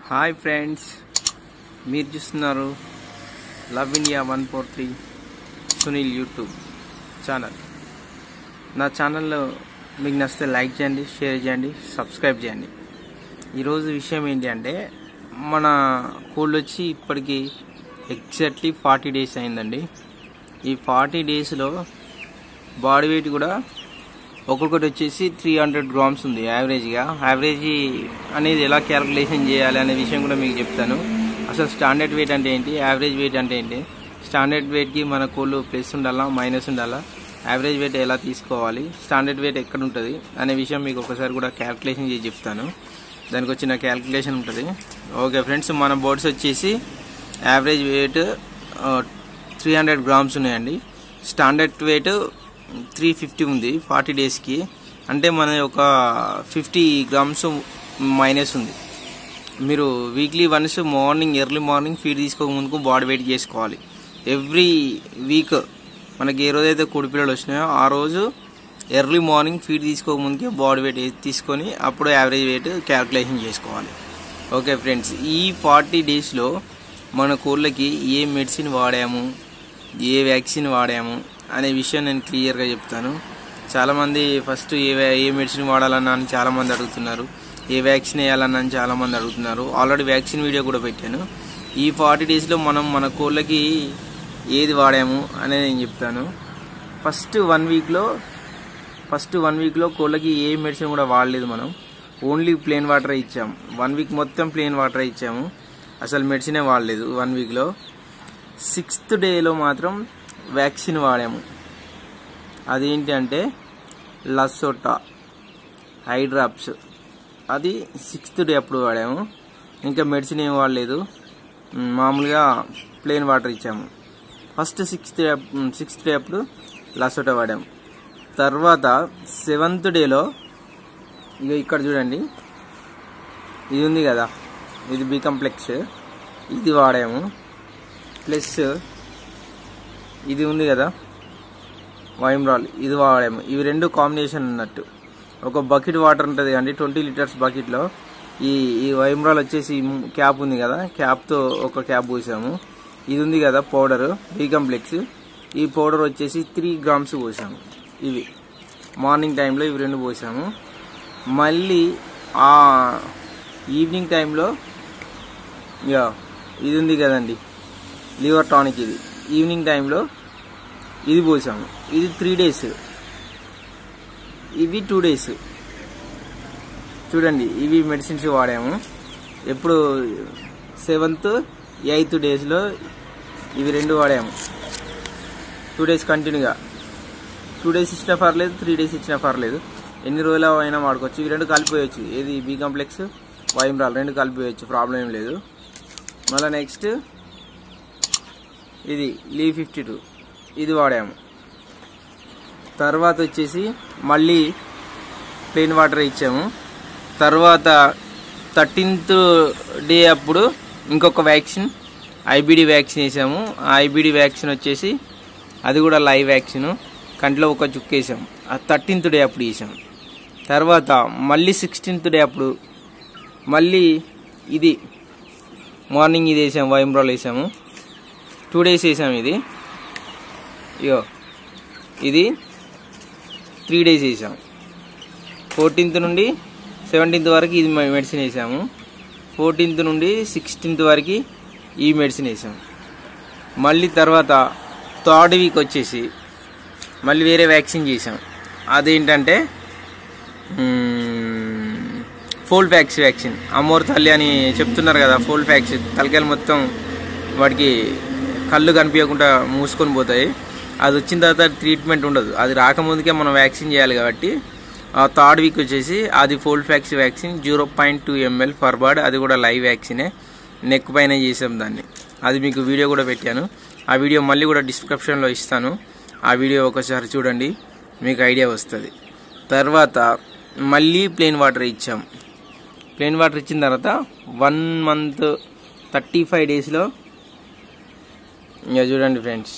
hi friends మీరు చూస్తున్నారు love India one four three Sunil YouTube channel నా ఛానల్లో మీకు నచ్చితే లైక్ చేయండి షేర్ చేయండి సబ్స్క్రైబ్ చేయండి ఈరోజు విషయం ఏంటి అంటే మన కోల్డ్ వచ్చి ఇప్పటికి ఎగ్జాక్ట్లీ ఫార్టీ డేస్ అయిందండి ఈ ఫార్టీ డేస్లో బాడీ వెయిట్ కూడా ఒక్కొక్కటి వచ్చేసి త్రీ హండ్రెడ్ గ్రామ్స్ ఉంది యావరేజ్గా యావరేజ్ అనేది ఎలా క్యాలిక్యులేషన్ చేయాలి అనే విషయం కూడా మీకు చెప్తాను అసలు స్టాండర్డ్ వెయిట్ అంటే ఏంటి యావరేజ్ వెయిట్ అంటే ఏంటి స్టాండర్డ్ వెయిట్కి మన కోళ్ళు ప్లస్ ఉండాలా మైనస్ ఉండాలా యావరేజ్ వెయిట్ ఎలా తీసుకోవాలి స్టాండర్డ్ వెయిట్ ఎక్కడ ఉంటుంది అనే విషయం మీకు ఒకసారి కూడా క్యాలిక్యులేషన్ చేసి చెప్తాను దానికి వచ్చిన క్యాలిక్యులేషన్ ఉంటుంది ఓకే ఫ్రెండ్స్ మన బోర్డ్స్ వచ్చేసి average weight three hundred grams ఉన్నాయండి స్టాండర్డ్ వెయిట్ త్రీ ఫిఫ్టీ ఉంది ఫార్టీ డేస్కి అంటే మన ఒక ఫిఫ్టీ గ్రామ్స్ మైనస్ ఉంది మీరు weekly once morning early morning feed తీసుకోక ముందుకు బాడీ వెయిట్ చేసుకోవాలి ఎవ్రీ వీక్ మనకి ఏ రోజైతే పిల్లలు వచ్చినాయో ఆ రోజు ఎర్లీ మార్నింగ్ ఫీడ్ తీసుకోక ముందుకే బాడీ వెయిట్ తీసుకొని అప్పుడు యావరేజ్ వెయిట్ క్యాల్కులేషన్ చేసుకోవాలి ఓకే ఫ్రెండ్స్ ఈ ఫార్టీ డేస్లో మన కోళ్ళకి ఏ మెడిసిన్ వాడాము ఏ వ్యాక్సిన్ వాడాము అనే విషయం నేను క్లియర్గా చెప్తాను చాలామంది ఫస్ట్ ఏ వ్యా- ఏ మెడిసిన్ వాడాలన్నా అని చాలామంది అడుగుతున్నారు ఏ వ్యాక్సిన్ వేయాలన్నా అని చాలామంది అడుగుతున్నారు ఆల్రెడీ వ్యాక్సిన్ వీడియో కూడా పెట్టాను ఈ ఫార్టీ డేస్లో మనం మన కోళ్ళకి ఏది వాడాము అనేది నేను చెప్తాను ఫస్ట్ వన్ వీక్లో ఫస్ట్ వన్ వీక్లో కోళ్ళకి ఏ మెడిసిన్ కూడా వాడలేదు మనం ఓన్లీ ప్లేన్ వాటర్ ఇచ్చాము వన్ వీక్ మొత్తం ప్లేన్ వాటర్ ఇచ్చాము అసలు మెడిసినే వాడలేదు వన్ వీక్లో సిక్స్త్ డేలో మాత్రం వ్యాక్సిన్ వాడాము అదేంటి అంటే లసోటా ఐ డ్రాప్స్ అది సిక్స్త్ డే అప్పుడు వాడాము ఇంకా మెడిసిన్ ఏం వాడలేదు మ్, మామూలుగా ప్లేన్ వాటర్ ఇచ్చాము first sixth day sixth day అప్పుడు లసోటా వాడాము తర్వాత సెవెంత్ డేలో ఇక ఇక్కడ చూడండి ఇది ఉంది కదా ఇది బి కాంప్లెక్స్ ఇది వాడాము ప్లస్ ఇది ఉంది కదా వైమ్రాల్ ఇది వాడాము ఇవి రెండు కాంబినేషన్ ఉన్నట్టు ఒక బకెట్ వాటర్ ఉంటుంది అండి ట్వంటీ లీటర్స్ బకెట్లో ఈ ఈ వైమ్రాల్ వచ్చేసి క్యాప్ ఉంది కదా క్యాప్తో ఒక క్యాప్ పోసాము ఇది ఉంది కదా పౌడర్ బీ కాంప్లెక్స్ ఈ పౌడర్ వచ్చేసి త్రీ గ్రామ్స్ పోసాము ఇవి మార్నింగ్ టైంలో ఇవి రెండు పోసాము మళ్ళీ ఆ ఈవినింగ్ టైంలో యా ఇది ఉంది కదండి లివర్ టానిక్ ఇది ఈవినింగ్ టైంలో ఇది పోసాము ఇది త్రీ డేస్ ఇవి టూ డేస్ చూడండి ఇవి మెడిసిన్స్ వాడాము ఎప్పుడు సెవెంత్ ఎయిత్ డేస్లో ఇవి రెండు వాడాము టూ డేస్ కంటిన్యూగా టూ డేస్ ఇచ్చినా పర్లేదు త్రీ డేస్ ఇచ్చినా పర్లేదు ఎన్ని రోజులు అయినా వాడుకోవచ్చు ఇవి రెండు కలిపిపోయచ్చు ఏది బీ కాంప్లెక్స్ వైమ్రాల్ రెండు కలిపిపోయచ్చు ప్రాబ్లం ఏం లేదు మళ్ళీ నెక్స్ట్ ఇది లీ ఫిఫ్టీ టూ ఇది వాడాము తర్వాత వచ్చేసి మళ్ళీ ప్లెయిన్ వాటర్ ఇచ్చాము తర్వాత థర్టీన్త్ డే అప్పుడు ఇంకొక వ్యాక్సిన్ ఐబిడి వ్యాక్సిన్ వేసాము ఆ ఐబిడి వ్యాక్సిన్ వచ్చేసి అది కూడా లైవ్ వ్యాక్సిన్ కంట్లో ఒక చుక్క వేసాము ఆ థర్టీన్త్ డే అప్పుడు వేసాము తర్వాత మళ్ళీ సిక్స్టీన్త్ డే అప్పుడు మళ్ళీ ఇది మార్నింగ్ ఇది వేసాము వైమ్రాల్ వేసాము టూ డేస్ వేసాము ఇది ఇగో ఇది త్రీ డేస్ వేసాము ఫోర్టీన్త్ నుండి సెవెంటీన్త్ వరకు ఇది మె- మెడిసిన్ వేసాము ఫోర్టీన్త్ నుండి సిక్స్టీన్త్ వరకు ఈ మెడిసిన్ వేసాము మళ్ళీ తర్వాత థర్డ్ వీక్ వచ్చేసి మళ్ళీ వేరే వ్యాక్సిన్ చేసాం అదేంటంటే ఫోల్ ఫ్యాక్స్ వ్యాక్సిన్ అమ్మోర్ తల్లి అని చెప్తున్నారు కదా ఫోల్ ఫ్యాక్స్ తలకాయలు మొత్తం వాడికి కళ్ళు కనిపించకుండా మూసుకొని పోతాయి అది వచ్చిన తర్వాత ట్రీట్మెంట్ ఉండదు అది రాకముందుకే మనం వ్యాక్సిన్ చేయాలి కాబట్టి ఆ థర్డ్ వీక్ వచ్చేసి అది fowl pox vaccine zero point two ML for bird అది కూడా లైవ్ వ్యాక్సినే నెక్ పైన చేసాం దాన్ని అది మీకు వీడియో కూడా పెట్టాను ఆ వీడియో మళ్ళీ కూడా డిస్క్రిప్షన్లో ఇస్తాను ఆ వీడియో ఒకసారి చూడండి మీకు ఐడియా వస్తుంది తర్వాత మళ్ళీ ప్లెయిన్ వాటర్ ఇచ్చాం ప్లెయిన్ వాటర్ ఇచ్చిన తర్వాత వన్ మంత్ థర్టీ ఫైవ్ డేస్లో ఇంకా చూడండి ఫ్రెండ్స్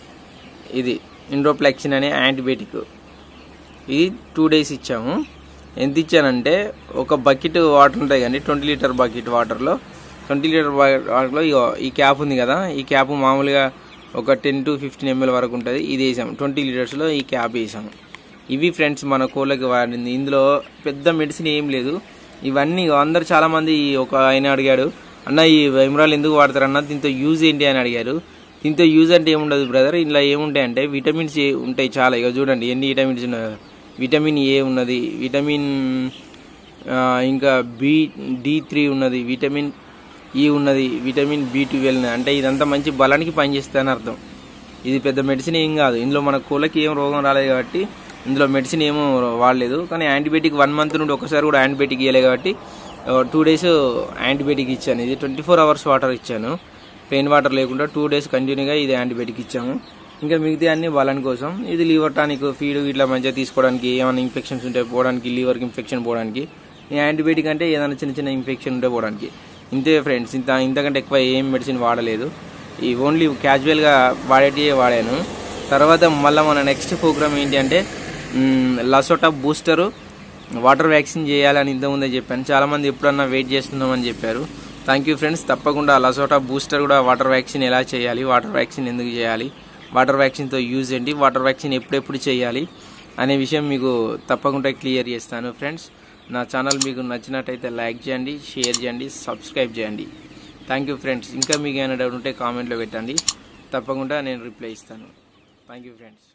ఇది ఇండ్రోప్లాక్సిన్ అనే యాంటీబయాటిక్ ఇది టూ డేస్ ఇచ్చాము ఎంత ఇచ్చానంటే ఒక బకెట్ వాటర్ ఉంటాయి కానీ ట్వంటీ లీటర్ బకెట్ వాటర్లో ట్వంటీ లీటర్ వాటర్లో ఇగో ఈ క్యాప్ ఉంది కదా ఈ క్యాప్ మామూలుగా ఒక టెన్ టు ఫిఫ్టీన్ ఎంఎల్ వరకు ఉంటుంది ఇది వేసాం ట్వంటీ లీటర్స్లో ఈ క్యాప్ వేసాము ఇవి ఫ్రెండ్స్ మన కోళ్ళకి వాడింది ఇందులో పెద్ద మెడిసిన్ ఏం లేదు ఇవన్నీ అందరు చాలా మంది ఒక ఆయన అడిగాడు అన్న ఈ వైమరాలు ఎందుకు వాడతారన్న దీంతో యూజ్ ఏంటి అని అడిగారు దీంతో యూజ్ అంటే ఏముండదు బ్రదర్ ఇలా ఏముంటాయి అంటే విటమిన్స్ ఏ ఉంటాయి చాలా ఇక చూడండి ఎన్ని విటమిన్స్ ఉన్నాయో విటమిన్ ఏ ఉన్నది విటమిన్ ఆ, ఇంకా బి డి త్రీ ఉన్నది విటమిన్ ఈ ఉన్నది విటమిన్ బి ట్వెల్వ్ అంటే ఇదంతా మంచి బలానికి పనిచేస్తాయని అర్థం ఇది పెద్ద మెడిసిన్ ఏం కాదు ఇందులో మన కోళ్ళకి ఏం రోగం రాలేదు కాబట్టి ఇందులో మెడిసిన్ ఏమో వాడలేదు కానీ యాంటీబయాటిక్ వన్ మంత్ నుండి ఒకసారి కూడా యాంటీబయాటిక్ ఇవ్వలేదు కాబట్టి టూ డేస్ యాంటీబయాటిక్ ఇచ్చాను ఇది ట్వంటీ ఫోర్ అవర్స్ వాటర్ ఇచ్చాను ప్లెయిన్ వాటర్ లేకుండా టూ డేస్ కంటిన్యూగా ఇది యాంటీబయాటిక్ ఇచ్చాము ఇంకా మిగతా అన్ని బలం కోసం ఇది లివర్ టానిక్ ఫీడ్ ఇట్లా మంచిగా తీసుకోవడానికి ఏమైనా ఇన్ఫెక్షన్స్ ఉంటే పోవడానికి లివర్కి ఇన్ఫెక్షన్ పోవడానికి ఈ యాంటీబయాటిక్ అంటే ఏదైనా చిన్న చిన్న ఇన్ఫెక్షన్ ఉంటే పోవడానికి ఇంతే ఫ్రెండ్స్ ఇంత ఇంతకంటే ఎక్కువ ఏం మెడిసిన్ వాడలేదు ఈ ఓన్లీ క్యాజువల్గా వాడేటివే వాడాను తర్వాత మళ్ళీ మన నెక్స్ట్ ప్రోగ్రామ్ ఏంటి అంటే మ్, లసోటా బూస్టరు వాటర్ వ్యాక్సిన్ చేయాలని ఇంతకుముందే చెప్పాను చాలామంది ఎప్పుడన్నా వెయిట్ చేస్తున్నామని చెప్పారు థ్యాంక్ యూ ఫ్రెండ్స్ తప్పకుండా లసోటా బూస్టర్ కూడా వాటర్ వ్యాక్సిన్ ఎలా చేయాలి వాటర్ వ్యాక్సిన్ ఎందుకు చేయాలి వాటర్ వ్యాక్సిన్తో యూజ్ ఏంటి వాటర్ వ్యాక్సిన్ ఎప్పుడెప్పుడు చేయాలి అనే విషయం మీకు తప్పకుండా క్లియర్ చేస్తాను ఫ్రెండ్స్ నా ఛానల్ మీకు నచ్చినట్టయితే లైక్ చేయండి షేర్ చేయండి సబ్స్క్రైబ్ చేయండి థ్యాంక్ యూ ఫ్రెండ్స్ ఇంకా మీకు ఏమైనా డౌట్ ఉంటే కామెంట్లో పెట్టండి తప్పకుండా నేను రిప్లై ఇస్తాను థ్యాంక్ యూ ఫ్రెండ్స్